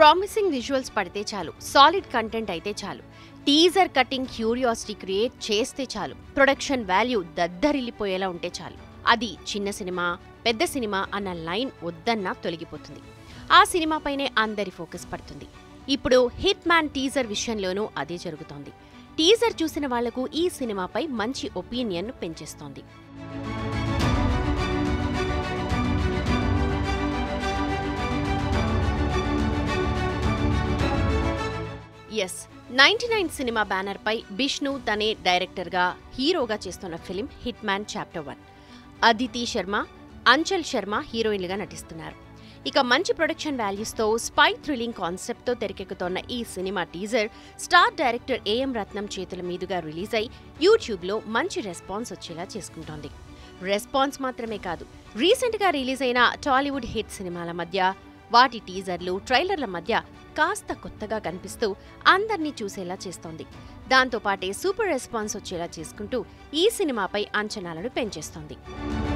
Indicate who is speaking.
Speaker 1: promising visuals పడితే చాలు solid content అయితే చాలు టీజర్ కటింగ్ క్యూరియాసిటీ క్రియేట్ చేస్తే చాలు ప్రొడక్షన్ వాల్యూ దద్దరిల్లిపోయేలా ఉంటే చాలు అది చిన్న సినిమా పెద్ద సినిమా అన్న లైన్ వద్దన్నా తొలగిపోతుంది ఆ సినిమాపైనే అందరి ఫోకస్ పడుతుంది ఇప్పుడు హిట్ మ్యాన్ టీజర్ విషయంలోనూ అదే జరుగుతోంది టీజర్ చూసిన వాళ్లకు ఈ సినిమాపై మంచి ఒపీనియన్ పెంచేస్తోంది ఎస్ నైన్టీ నైన్ సినిమా బ్యానర్పై బిష్ణు తనే డైరెక్టర్గా హీరోగా చేస్తున్న film hit man chapter one Aditi Sharma Anchal Sharma హీరోయిన్లుగా నటిస్తున్నారు ఇక మంచి ప్రొడక్షన్ వాల్యూస్తో స్పై థ్రిల్లింగ్ కాన్సెప్ట్తో తెరకెక్కుతోన్న ఈ cinema teaser star director AM Ratnam చేతుల మీదుగా రిలీజ్ అయి యూట్యూబ్లో మంచి రెస్పాన్స్ వచ్చేలా చేసుకుంటోంది రెస్పాన్స్ మాత్రమే కాదు రీసెంట్గా రిలీజ్ అయిన టాలీవుడ్ హిట్ సినిమాల మధ్య వాటి టీజర్లు ట్రైలర్ల మధ్య కాస్త కొత్తగా కనిపిస్తూ అందర్నీ చూసేలా చేస్తోంది దాంతోపాటే సూపర్ రెస్పాన్స్ వచ్చేలా చేసుకుంటూ ఈ సినిమాపై అంచనాలను పెంచేస్తోంది